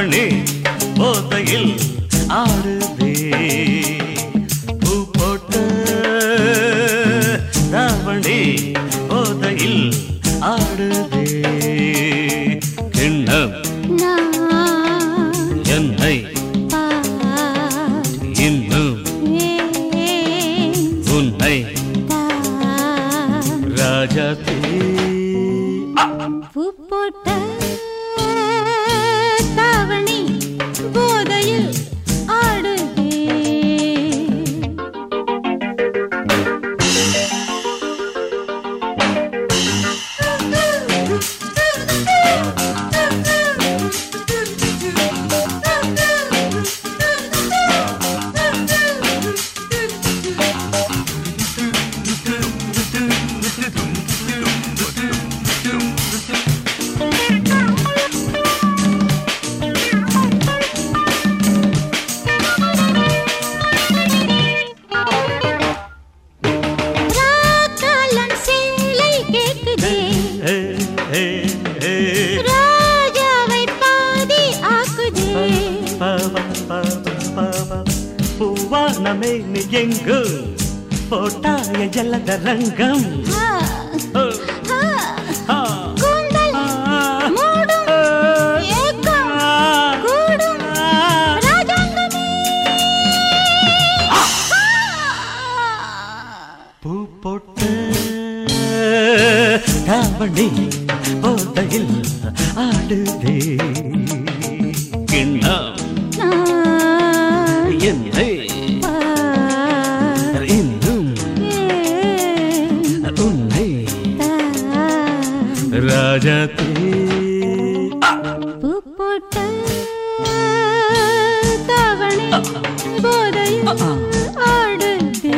தாவணி போதையில் ஆடுதே பூ போட்ட தாவணி போதையில் ஆடுதே கிண்ணம் நான் என்னை பார் இன்னும் ஏன் உன்னை தான் ராஜாத்தே பூ போட்ட தாவணி போதையில் ஆடுதே ராக்காலம் சேலை கேக்குதே ஏ, ஏ, ஏ. ராஜாவை பாதி ஆக்குதே பவ, பவ, பவ. பூவானமே நீ எங்கு போட்டாய ஜலத ரங்கம் ஆ, ஓ, ஆ, ஆ, கூந்தல் ஆ, மூடும் ஏக்கம் கூடும் ராஜாங்கமே பூ போட்ட தாவணி போதையில் ஆடுதே கிண்ணம் நான் என்னை பார் இன்னும் ஏன் உன்னை தான் ராஜாத்தே பூ போட்ட தாவணி போதையில் ஆடுதே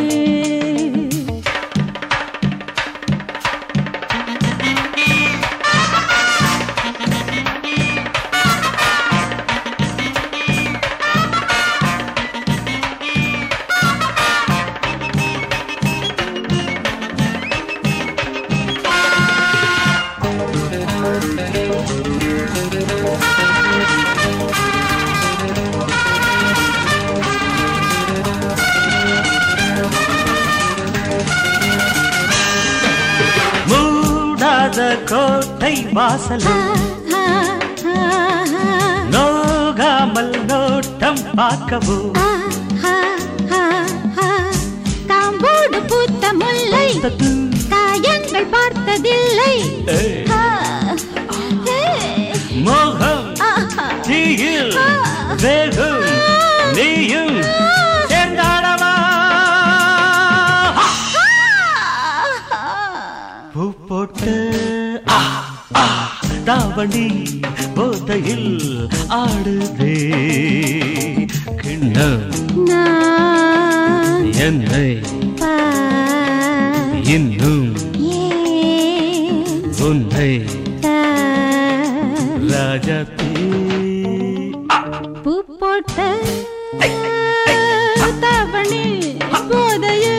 மூடாத கோட்டை வாசலும் நோகாமல் நோட்டம் பார்க்கவும் காம்போடு பூத்த முல்லை காயங்கள் பார்த்ததில்லை ஏய், ஆ, ஏ, மோகம் ஆஹா. தீயில் வேகும் நீயும் சேர்ந்தாடவா பூ போட்ட ஆ, ஆ, தாவணி போதையில் ஆடுதே கிண்ணம் நான் என்னை பார் இன்னும் ஏன் உன்னை தான் ராஜாத்தே பூ போட்ட தாவணி போதையில்